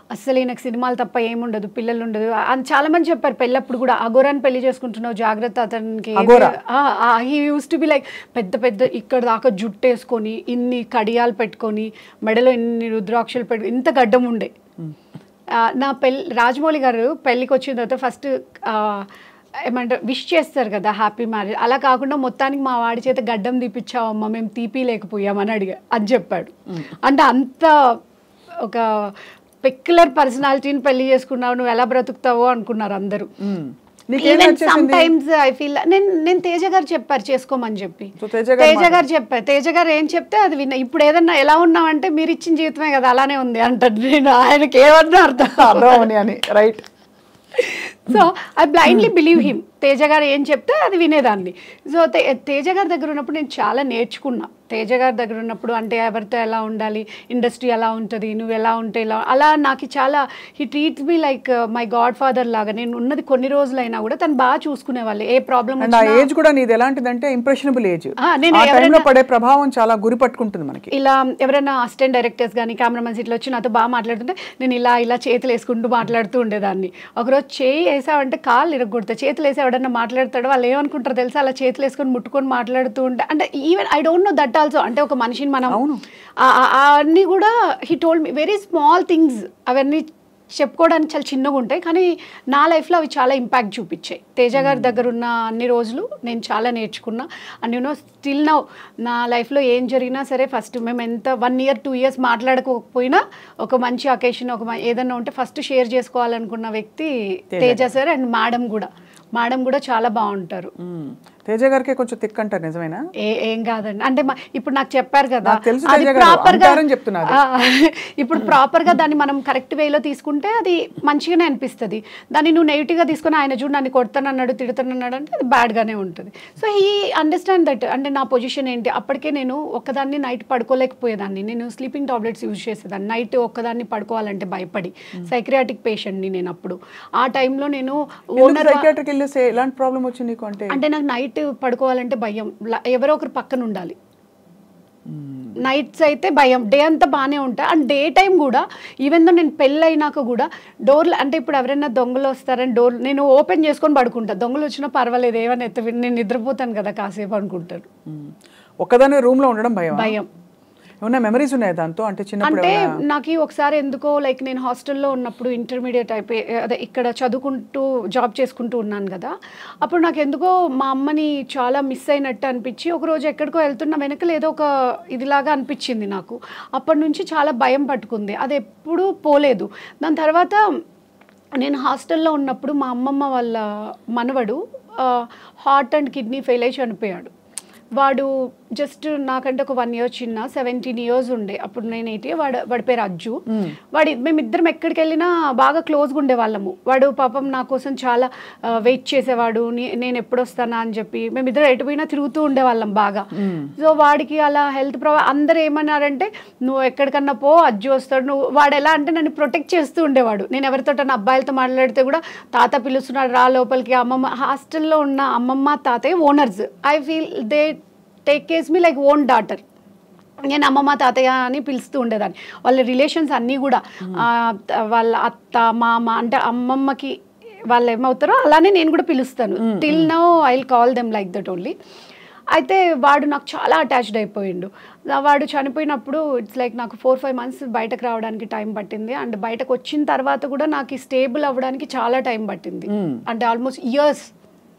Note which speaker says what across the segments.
Speaker 1: అస్సలు ఈయనకు సినిమాలు తప్ప ఏముండదు పిల్లలు ఉండదు అని చాలా మంది చెప్పారు పెళ్ళప్పుడు కూడా అఘోరాన్ని పెళ్లి చేసుకుంటున్నావు జాగ్రత్త అతనికి
Speaker 2: అఘోరా?
Speaker 1: He used to be like పెద్ద పెద్ద ఇక్కడ దాకా జుట్టు వేసుకొని ఇన్ని కడియాలు పెట్టుకొని మెడలో ఇన్ని రుద్రాక్షలు పెట్టు ఇంత గడ్డం ఉండే ఆ, నా పెళ్ళి రాజమౌళి గారు పెళ్ళికి వచ్చిన తర్వాత ఫస్ట్ ఏమంటారు విష్ చేస్తారు కదా హ్యాపీ మ్యారేజ్ అలా కాకుండా మొత్తానికి మా వాడి చేత గడ్డం తీపిచ్చావమ్మా మేము తీపి లేకపోయామని అడిగా అని చెప్పాడు అంటే అంత ఒక పెక్యులర్ పర్సనాలిటీని పెళ్లి చేసుకున్నావు నువ్వు ఎలా బ్రతుకుతావో అనుకున్నారు అందరూ
Speaker 2: మ్మ్. నీకేం
Speaker 1: సమ్
Speaker 2: నచ్చేసింది
Speaker 1: టైమ్స్ ఐ ఫీల్ నేను నేను తేజ గారు చెప్పారు చేసుకోమని చెప్పి
Speaker 2: So, తేజ గారు
Speaker 1: తేజ గారు చెప్పారు తేజ గారు ఏం చెప్తే అది విన్నా ఇప్పుడు ఏదన్నా ఎలా ఉన్నామంటే మీరు ఇచ్చిన జీవితమే కదా అలానే ఉంది అంటారు నేను ఆయనకి ఏమన్నా అర్థం
Speaker 2: అర్థం అవని అని right
Speaker 1: so I blindly believe him Teja గారు ఏం చెప్తే అది వినేదాన్ని సో తేజ గారి దగ్గర ఉన్నప్పుడు నేను చాలా నేర్చుకున్నా తేజ గారి దగ్గర ఉన్నప్పుడు అంటే ఎవరితో ఎలా ఉండాలి ఇండస్ట్రీ ఎలా ఉంటుంది నువ్వు ఎలా ఉంటే ఇలా అలా నాకు చాలా he treats me like my godfather లాగా నేను ఉన్నది కొన్ని రోజులైనా కూడా తను బాగా చూసుకునేవాళ్ళు ఏ ప్రాబ్లం
Speaker 2: అండ్ ఆ ఏజ్ కూడా నీది ఎలాంటిదంటే ఇంప్రెషనబుల్ ఏజ్
Speaker 1: ఆ, నేను
Speaker 2: ఆ టైంలో
Speaker 1: ఎవరైనా-
Speaker 2: పడే ప్రభావం చాలా గురి పట్టుకుంటుంది మనకి
Speaker 1: ఇలా ఎవరైనా అసిస్టెంట్ డైరెక్టర్స్ కానీ కెమెరామెన్స్ ఇట్లా వచ్చి నాతో బాగా మాట్లాడుతుంటే నేను ఇలా ఇలా చేతులు వేసుకుంటూ మాట్లాడుతూ ఉండేదాన్ని ఒకరోజు చేయి వేసావంటే కాళ్ళు ఇరగొడతా చేతులు వేసి ఎవడన్నా మాట్లాడతాడు వాళ్ళు ఏమనుకుంటారు తెలుసా అలా చేతులు వేసుకొని ముట్టుకొని మాట్లాడుతూ ఉంటే అంటే even I don't know that also అంటే ఒక మనిషిని మనం
Speaker 2: అవును.
Speaker 1: ఆ- ఆ- ఆ అన్నీ కూడా he told me very small things అవన్నీ చెప్పుకోవడానికి చాలా చిన్నగా ఉంటాయి కానీ నా లైఫ్లో అవి చాలా ఇంపాక్ట్ చూపించాయి తేజ గారి దగ్గర ఉన్న అన్ని రోజులు నేను చాలా నేర్చుకున్నా అండ్ యూనో స్టిల్ నౌ నా లైఫ్లో ఏం జరిగినా సరే ఫస్ట్ మేము ఎంత వన్ ఇయర్ టూ ఇయర్స్ మాట్లాడుకోకపోయినా ఒక మంచి అకేషన్ ఒక మ- ఏదన్నా ఉంటే ఫస్ట్ షేర్ చేసుకోవాలనుకున్న వ్యక్తి తేజ సార్ అండ్ మేడం కూడా మేడం కూడా చాలా బాగుంటారు
Speaker 2: మ్మ్. తేజ గారికి కొంచెం తిక్ అంటారు నిజమేనా
Speaker 1: ఏ ఏం కాదండి అంటే మా- ఇప్పుడు నాకు చెప్పారు కదా
Speaker 2: నాకు తెలుసు
Speaker 1: అది
Speaker 2: తేజ గారు,
Speaker 1: ప్రాపర్ గా
Speaker 2: అంటారని చెప్తున్నా అది.
Speaker 1: ఆ, ఇప్పుడు ప్రాపర్ గా దాన్ని మనం కరెక్ట్ వేలో తీసుకుంటే అది మంచిగానే అనిపిస్తుంది దాన్ని నువ్వు నెగిటివ్ గా తీసుకుని ఆయన చూడు నన్ను కొడతానన్నాడు తిడతానన్నాడు అంటే అది బ్యాడ్ గానే ఉంటుంది సో ఈ అండర్స్టాండ్ దట్ అంటే నా పొజిషన్ ఏంటి అప్పటికే నేను ఒక్కదాన్ని నైట్ పడుకోలేకపోయేదాన్ని నేను స్లీపింగ్ టాబ్లెట్స్ యూజ్ చేసేదాన్ని నైట్ ఒక్కదాన్ని పడుకోవాలంటే భయపడి సైక్రియాటిక్ పేషెంట్ని నేను అప్పుడు ఆ టైంలో నేను ఓనర్
Speaker 2: సైకాట్రిక్ వెళ్ళేసి ఎలాంటి ప్రాబ్లం వచ్చింది నీకు అంటే
Speaker 1: అంటే నాకు నైట్ పడుకోవాలంటే భయం ల- ఎవరో ఒకరు పక్కన ఉండాలి నైట్స్ అయితే భయం డే అంతా బాగానే ఉంటాయి అండ్ డే టైం కూడా ఈవెన్ దో నేను పెళ్ళి అయినాక కూడా డోర్లు అంటే ఇప్పుడు ఎవరైనా దొంగలు వస్తారని డోర్ నేను ఓపెన్ చేసుకొని పడుకుంటా దొంగలు వచ్చినా పర్వాలేదు ఏమని ఎత్త నేను నిద్రపోతాను కదా కాసేపు అనుకుంటారు
Speaker 2: మ్మ్. ఒక్కదాని రూమ్ లో ఉండడం భయం
Speaker 1: భయం
Speaker 2: ఏమన్నా మెమరీస్ ఉన్నాయి దాంతో అంటే చిన్నప్పుడు
Speaker 1: అంటే
Speaker 2: ఏమన్నా-
Speaker 1: నాకు ఈ ఒకసారి ఎందుకో లైక్ నేను హాస్టల్లో ఉన్నప్పుడు ఇంటర్మీడియట్ అయిపోయి అదే ఇక్కడ చదువుకుంటూ జాబ్ చేసుకుంటూ ఉన్నాను కదా అప్పుడు నాకు ఎందుకో మా అమ్మని చాలా మిస్ అయినట్టు అనిపించి ఒక రోజు ఎక్కడికో వెళ్తున్నా వెనకలు ఏదో ఒక ఇదిలాగా అనిపించింది నాకు అప్పటి నుంచి చాలా భయం పట్టుకుంది అది ఎప్పుడూ పోలేదు దాని తర్వాత నేను హాస్టల్లో ఉన్నప్పుడు మా అమ్మమ్మ వాళ్ళ మనవడు హార్ట్ అండ్ కిడ్నీ ఫెయిల్ అయి చనిపోయాడు వాడు జస్ట్ నాకంటే ఒక వన్ ఇయర్ చిన్న సెవెంటీన్ ఇయర్స్ ఉండే అప్పుడు నేను ఎయిటీ వాడు వాడి పేరు అజ్జు వాడి మేమిద్దరం ఎక్కడికి వెళ్ళినా బాగా క్లోజ్గా ఉండేవాళ్ళము వాడు పాపం నా కోసం చాలా వెయిట్ చేసేవాడు నే- నేను ఎప్పుడు వస్తానా అని చెప్పి మేమిద్దరం ఎటు పోయినా తిరుగుతూ ఉండేవాళ్ళం బాగా సో వాడికి అలా హెల్త్ ప్రాబ్లం అందరు ఏమన్నారంటే నువ్వు ఎక్కడికన్నా పో అజ్జు వస్తాడు నువ్వు వాడు ఎలా అంటే నన్ను ప్రొటెక్ట్ చేస్తూ ఉండేవాడు నేను ఎవరితో అబ్బాయిలతో మాట్లాడితే కూడా తాత పిలుస్తున్నాడు రా లోపలికి అమ్మమ్మ హాస్టల్లో ఉన్న అమ్మమ్మ తాతయ్య owners I feel they take care me like own daughter నేను అమ్మమ్మ తాతయ్య అని పిలుస్తూ ఉండేదాన్ని వాళ్ళ రిలేషన్స్ అన్నీ కూడా ఆ, వాళ్ళ అత్త మామ అంటే అమ్మమ్మకి వాళ్ళు ఏమవుతారో అలానే నేను కూడా పిలుస్తాను till now I call them like that only అయితే వాడు నాకు చాలా అటాచ్డ్ అయిపోయిండు ఆ వాడు చనిపోయినప్పుడు ఇట్స్ లైక్ నాకు ఫోర్ ఫైవ్ మంత్స్ బయటకు రావడానికి టైం పట్టింది అండ్ బయటకు వచ్చిన తర్వాత కూడా నాకు స్టేబుల్ అవ్వడానికి చాలా టైం పట్టింది అంటే ఆల్మోస్ట్ ఇయర్స్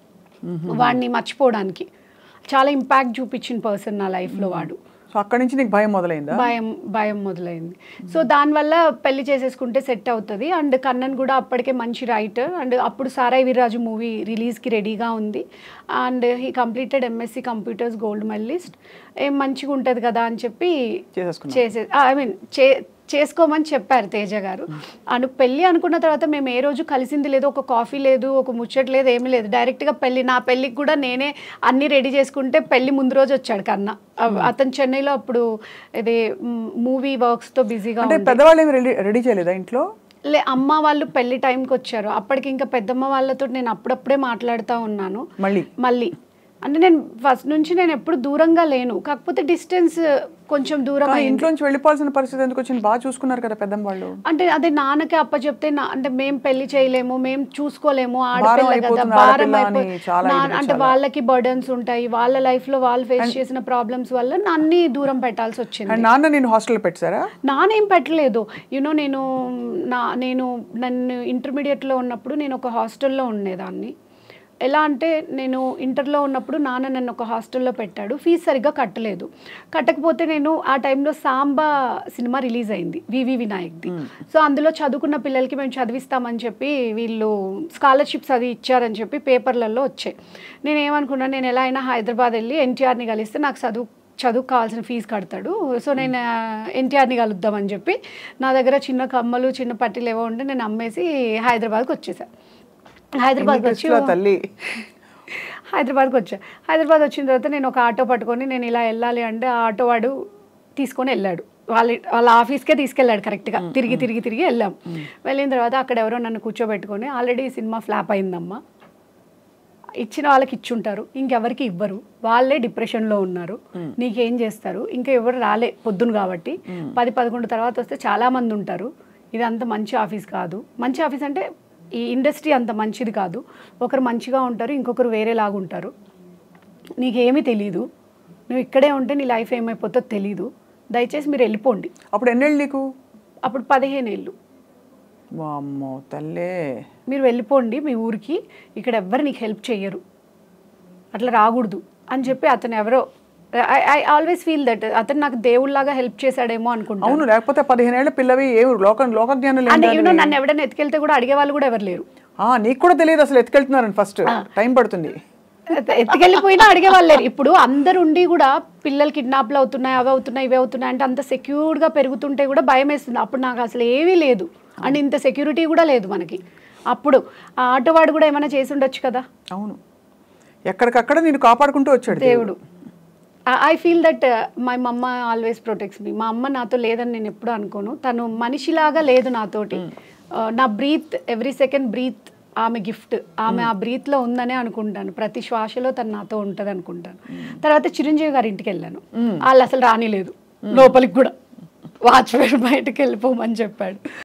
Speaker 1: వాడిని మర్చిపోవడానికి చాలా ఇంపాక్ట్ చూపించిన పర్సన్ నా లైఫ్లో వాడు
Speaker 2: సో అక్కడి నుంచి నీకు భయం మొదలైందా
Speaker 1: భయం భయం మొదలైంది సో దానివల్ల పెళ్లి చేసేసుకుంటే సెట్ అవుతుంది అండ్ కన్నన్ కూడా అప్పటికే మంచి రైటర్ అండ్ అప్పుడు సారాయి వీర్రాజు మూవీ రిలీజ్కి రెడీగా ఉంది and he completed MSc computers gold medalist ఏం మంచిగా ఉంటుంది కదా అని చెప్పి
Speaker 2: చేసేసుకున్నా
Speaker 1: చేసే ఐ మీన్ చే చేసుకోమని చెప్పారు తేజ గారు అను పెళ్ళి అనుకున్న తర్వాత మేము ఏ రోజు కలిసింది లేదు ఒక కాఫీ లేదు ఒక ముచ్చట లేదు ఏమీ లేదు డైరెక్ట్గా పెళ్ళి నా పెళ్ళికి కూడా నేనే అన్నీ రెడీ చేసుకుంటే పెళ్ళి ముందు రోజు వచ్చాడు కన్నా అవ్- అతను చెన్నైలో అప్పుడు ఇది మూవీ వర్క్స్తో బిజీగా
Speaker 2: అంటే పెద్దవాళ్ళు ఏమి రెడీ రెడీ చేయలేదా ఇంట్లో
Speaker 1: లే అమ్మ వాళ్ళు పెళ్లి టైంకి వచ్చారు అప్పటికి ఇంకా పెద్దమ్మ వాళ్ళతో నేను అప్పుడప్పుడే మాట్లాడుతూ ఉన్నాను
Speaker 2: మళ్ళీ
Speaker 1: మళ్ళీ అంటే నేను ఫస్ట్ నుంచి నేను ఎప్పుడు దూరంగా లేను కాకపోతే డిస్టెన్స్ కొంచెం దూరం
Speaker 2: కానీ
Speaker 1: అయింది
Speaker 2: ఇంట్లోంచి వెళ్ళిపోవాల్సిన పరిస్థితి ఎందుకు వచ్చింది బాగా చూసుకున్నారు కదా పెద్దమ్మ వాళ్ళు
Speaker 1: అంటే అదే నాన్నకి అప్పచెప్తే నా అంటే మేము పెళ్లి చేయలేము మేము చూసుకోలేము ఆడపిల్ల కదా
Speaker 2: అయిపోతుంది
Speaker 1: భారం
Speaker 2: ఆడపిల్ల అని
Speaker 1: అయిపో
Speaker 2: చాలా
Speaker 1: నా-
Speaker 2: ఇది
Speaker 1: అంటే
Speaker 2: చాలా.
Speaker 1: వాళ్ళకి బర్డన్స్ ఉంటాయి వాళ్ళ లైఫ్ లో వాళ్ళు ఫేస్ చేసిన ప్రాబ్లమ్స్ వల్ల నన్ని దూరం పెట్టాల్సి వచ్చింది
Speaker 2: అండ్ నాన్న నేను హాస్టల్ పెట్టారా
Speaker 1: నానేం పెట్టలేదు యూనో నేను నా నేను నన్ను ఇంటర్మీడియట్లో ఉన్నప్పుడు నేను ఒక హాస్టల్లో ఉండేదాన్ని ఎలా అంటే నేను ఇంటర్లో ఉన్నప్పుడు నాన్న నన్ను ఒక హాస్టల్లో పెట్టాడు ఫీజు సరిగ్గా కట్టలేదు కట్టకపోతే నేను ఆ టైంలో సాంబా సినిమా రిలీజ్ అయింది వివి వినాయక్ది సో అందులో చదువుకున్న పిల్లలకి మేము చదివిస్తామని చెప్పి వీళ్ళు స్కాలర్షిప్స్ అది ఇచ్చారని చెప్పి పేపర్లలో వచ్చాయి నేను ఏమనుకున్నాను నేను ఎలా అయినా హైదరాబాద్ వెళ్ళి ఎన్టీఆర్ని కలిస్తే నాకు చదువు చదువుకు కావాల్సిన ఫీజు కడతాడు సో నేను ఎన్టీఆర్ని కలుద్దామని చెప్పి నా దగ్గర చిన్న కమ్మలు చిన్న పట్టీలు ఏవో ఉంటే నేను అమ్మేసి హైదరాబాద్కి వచ్చేసా హైదరాబాద్కి వచ్చి
Speaker 2: ఇట్లా తల్లి
Speaker 1: హైదరాబాద్కి వచ్చా హైదరాబాద్ వచ్చిన తర్వాత నేను ఒక ఆటో పట్టుకొని నేను ఇలా వెళ్ళాలి అంటే ఆ ఆటో వాడు తీసుకొని వెళ్ళాడు వాళ్ళ వాళ్ళ ఆఫీస్కే తీసుకెళ్ళాడు కరెక్ట్గా తిరిగి తిరిగి తిరిగి వెళ్ళాం వెళ్ళిన తర్వాత అక్కడ ఎవరో నన్ను కూర్చోబెట్టుకొని ఆల్రెడీ సినిమా ఫ్లాప్ అయిందమ్మా ఇచ్చిన వాళ్ళకి ఇచ్చుంటారు ఇంకెవరికి ఇవ్వరు వాళ్ళే డిప్రెషన్లో ఉన్నారు నీకేం చేస్తారు ఇంకా ఎవరు రాలే పొద్దున కాబట్టి పది పదకొండు తర్వాత వస్తే చాలా మంది ఉంటారు ఇది అంత మంచి ఆఫీస్ కాదు మంచి ఆఫీస్ అంటే ఈ ఇండస్ట్రీ అంత మంచిది కాదు ఒకరు మంచిగా ఉంటారు ఇంకొకరు వేరేలాగా ఉంటారు నీకేమీ తెలీదు నువ్వు ఇక్కడే ఉంటే నీ లైఫ్ ఏమైపోతుందో తెలీదు దయచేసి మీరు వెళ్ళిపోండి
Speaker 2: అప్పుడు ఎన్నేళ్ళు నీకు
Speaker 1: అప్పుడు పదిహేను ఏళ్ళు
Speaker 2: వామ్మో తల్లే
Speaker 1: మీరు వెళ్ళిపోండి మీ ఊరికి ఇక్కడ ఎవ్వరు నీకు హెల్ప్ చెయ్యరు అట్లా రాకూడదు అని చెప్పి అతను ఎవరో I I always feel that అతను నాకు దేవుళ్ళలాగా హెల్ప్ చేశాడేమో అనుకుంటాను
Speaker 2: అవును లేకపోతే పదిహేనేళ్ల పిల్లవి ఏ లోక లోక జ్ఞానం లేదు
Speaker 1: అంటే యూనో నన్ను ఎవడైనా ఎత్తుకెళ్తే కూడా అడిగే వాళ్ళు కూడా ఎవరు లేరు
Speaker 2: ఆ, నీకు కూడా తెలియదు అసలు ఎత్తుకెళ్తున్నారని ఫస్ట్ టైం పడుతుంది
Speaker 1: ఎత్త- ఎత్తుకెళ్ళిపోయినా అడిగే వాళ్ళు లేరు ఇప్పుడు అందరు ఉండి కూడా పిల్లలు కిడ్నాప్లు అవుతున్నాయి అవి అవుతున్నాయి ఇవి అవుతున్నాయి అంటే అంత సెక్యూర్డ్గా పెరుగుతుంటే కూడా భయం వేస్తుంది అప్పుడు నాకు అసలు ఏమీ లేదు అండ్ ఇంత సెక్యూరిటీ కూడా లేదు మనకి అప్పుడు ఆ ఆటోవాడు కూడా ఏమైనా చేసి ఉండొచ్చు కదా
Speaker 2: అవును ఎక్కడికక్కడ నేను కాపాడుకుంటూ వచ్చాడు
Speaker 1: దేవుడు I feel that my mumma always protects me మా అమ్మ నాతో లేదని నేను ఎప్పుడు అనుకోను తను మనిషిలాగా లేదు నాతోటి Uh, నా బ్రీత్ ఎవ్రీ సెకండ్ బ్రీత్ ఆమె గిఫ్ట్ ఆమె ఆ బ్రీత్లో ఉందనే అనుకుంటాను ప్రతి శ్వాసలో తను నాతో ఉంటుంది అనుకుంటాను తర్వాత చిరంజీవి గారి ఇంటికి వెళ్ళాను వాళ్ళు అసలు రానిలేదు లోపలికి కూడా వాచ్మెన్ బయటకు వెళ్ళిపోమని చెప్పాడు